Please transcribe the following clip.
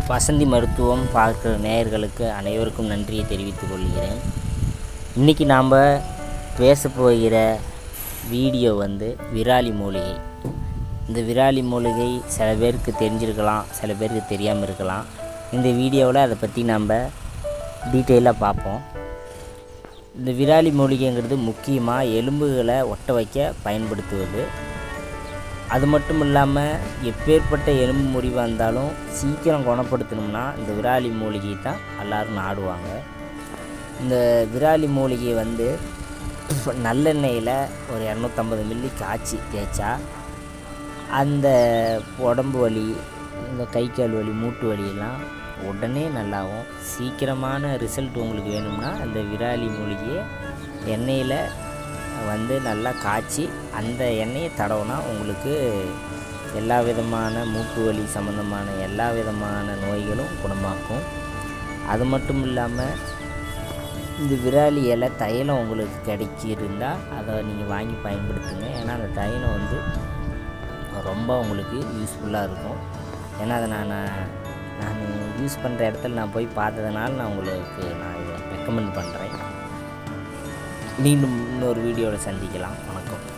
வசந்தி மருத்துவம் பார்க்குற நேயர்களுக்கு அனைவருக்கும் நன்றியை தெரிவித்துக் கொள்கிறேன் இன்றைக்கி நாம் பேச போகிற வீடியோ வந்து விராலி மூலிகை இந்த விராலி மூலிகை சில பேருக்கு தெரிஞ்சிருக்கலாம் சில பேருக்கு தெரியாமல் இருக்கலாம் இந்த வீடியோவில் அதை பற்றி நம்ம டீட்டெயிலாக பார்ப்போம் இந்த விராலி மூலிகைங்கிறது முக்கியமாக எலும்புகளை ஒட்ட வைக்க பயன்படுத்துவது அது மட்டும் இல்லாமல் எப்பேற்பட்ட எலும்பு முறிவாக இருந்தாலும் சீக்கிரம் குணப்படுத்தணும்னா இந்த விராலி மூலிகை தான் எல்லோரும் நாடுவாங்க இந்த விராலி மூலிகை வந்து நல்லெண்ணெயில் ஒரு இரநூத்தம்பது மில்லி காய்ச்சி தேய்ச்சா அந்த உடம்பு வலி இந்த கை கால் வலி மூட்டு வலியெல்லாம் உடனே நல்லாகும் சீக்கிரமான ரிசல்ட் உங்களுக்கு வேணும்னா அந்த விராலி மூலிகையை எண்ணெயில் வந்து நல்லா காய்ச்சி அந்த எண்ணெயை தடவுனா உங்களுக்கு எல்லா விதமான மூட்டு வலி சம்மந்தமான எல்லா விதமான நோய்களும் குணமாக்கும் அது மட்டும் இல்லாமல் இந்த விராலி இலை தைலம் உங்களுக்கு கிடைச்சிருந்தால் அதை நீங்கள் வாங்கி பயன்படுத்துங்க ஏன்னா அந்த தைலம் வந்து ரொம்ப உங்களுக்கு யூஸ்ஃபுல்லாக இருக்கும் ஏன்னா அதை நான் நான் யூஸ் பண்ணுற இடத்துல நான் போய் பார்த்ததுனால நான் உங்களுக்கு நான் இதை ரெக்கமெண்ட் பண்ணுறேன் மீண்டும் இன்னொரு வீடியோவில் சந்திக்கலாம் வணக்கம்